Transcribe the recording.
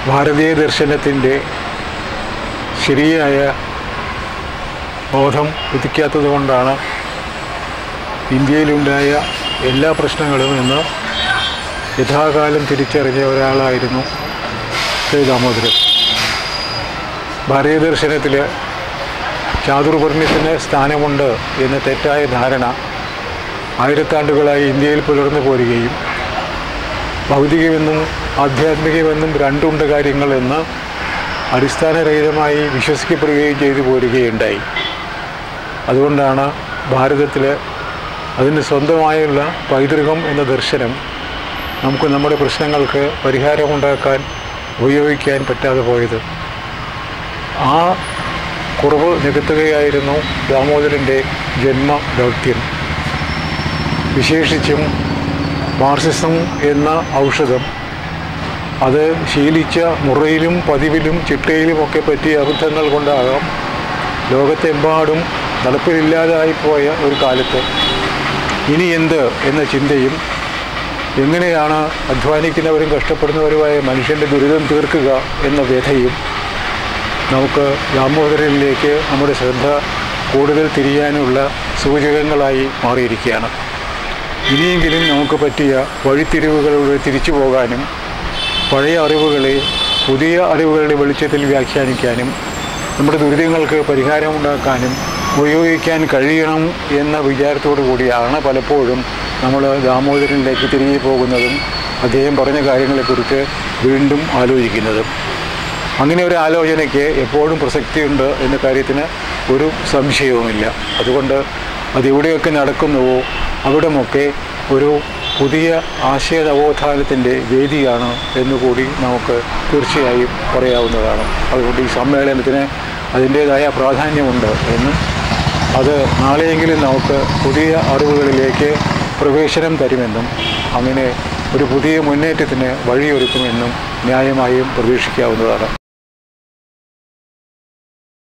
ഭാരതീയ ദർശനത്തിൻ്റെ ശരിയായ ബോധം ഉദിക്കാത്തത് കൊണ്ടാണ് ഇന്ത്യയിലുണ്ടായ എല്ലാ പ്രശ്നങ്ങളും ഇന്ന് യഥാകാലം തിരിച്ചറിഞ്ഞ ഒരാളായിരുന്നു ശ്രീ ദാമോദരൻ ഭാരതീയ ദർശനത്തിൽ ചാതുർവർണ്ണത്തിന് സ്ഥാനമുണ്ട് എന്ന തെറ്റായ ധാരണ ആയിരത്താണ്ടുകളായി ഇന്ത്യയിൽ പുലർന്നു പോരുകയും ഭൗതികമെന്നും ആധ്യാത്മികമെന്നും രണ്ടുണ്ട് കാര്യങ്ങൾ എന്ന് അടിസ്ഥാനരഹിതമായി വിശ്വസിക്കപ്പെടുകയും ചെയ്തു പോരുകയുണ്ടായി അതുകൊണ്ടാണ് ഭാരതത്തിൽ അതിന് സ്വന്തമായുള്ള പൈതൃകം എന്ന ദർശനം നമുക്ക് നമ്മുടെ പ്രശ്നങ്ങൾക്ക് പരിഹാരമുണ്ടാക്കാൻ ഉപയോഗിക്കാൻ പറ്റാതെ പോയത് ആ കുറവ് നികത്തുകയായിരുന്നു ദാമോദരൻ്റെ ജന്മ ദൗത്യം വിശേഷിച്ചും മാർസിസം എന്ന ഔഷധം അത് ശീലിച്ച മുറയിലും പതിവിലും ചിട്ടയിലുമൊക്കെ പറ്റിയ അബദ്ധങ്ങൾ കൊണ്ടാകാം ലോകത്തെമ്പാടും നടപ്പിലില്ലാതായിപ്പോയ ഒരു കാലത്ത് ഇനി എന്ത് എന്ന ചിന്തയും എങ്ങനെയാണ് അധ്വാനിക്കുന്നവരും കഷ്ടപ്പെടുന്നവരുമായ മനുഷ്യൻ്റെ ദുരിതം തീർക്കുക എന്ന വ്യഥയും നമുക്ക് ദാമോദരനിലേക്ക് നമ്മുടെ ശ്രദ്ധ കൂടുതൽ തിരിയാനുള്ള സൂചകങ്ങളായി മാറിയിരിക്കുകയാണ് ഇനിയെങ്കിലും നമുക്ക് പറ്റിയ വഴിത്തിരിവുകളിലൂടെ തിരിച്ചു പോകാനും പഴയ അറിവുകളെ പുതിയ അറിവുകളുടെ വെളിച്ചത്തിൽ വ്യാഖ്യാനിക്കാനും നമ്മുടെ ദുരിതങ്ങൾക്ക് പരിഹാരമുണ്ടാക്കാനും ഉപയോഗിക്കാൻ കഴിയണം എന്ന വിചാരത്തോടു കൂടിയാണ് പലപ്പോഴും നമ്മൾ ദാമോദരനിലേക്ക് തിരികെ പോകുന്നതും അദ്ദേഹം പറഞ്ഞ കാര്യങ്ങളെക്കുറിച്ച് വീണ്ടും ആലോചിക്കുന്നതും അങ്ങനെ ഒരു ആലോചനയ്ക്ക് എപ്പോഴും പ്രസക്തിയുണ്ട് എന്ന കാര്യത്തിന് ഒരു സംശയവുമില്ല അതുകൊണ്ട് അതെവിടെയൊക്കെ നടക്കുന്നുവോ അവിടമൊക്കെ ഒരു പുതിയ ആശയ നവോത്ഥാനത്തിൻ്റെ വേദിയാണ് എന്നുകൂടി നമുക്ക് തീർച്ചയായും പറയാവുന്നതാണ് അതുകൊണ്ട് ഈ സമ്മേളനത്തിന് അതിൻ്റേതായ പ്രാധാന്യമുണ്ട് എന്നും അത് നാളെയെങ്കിലും നമുക്ക് പുതിയ അറിവുകളിലേക്ക് പ്രവേശനം തരുമെന്നും അങ്ങനെ ഒരു പുതിയ മുന്നേറ്റത്തിന് വഴിയൊരുക്കുമെന്നും ന്യായമായും പ്രതീക്ഷിക്കാവുന്നതാണ്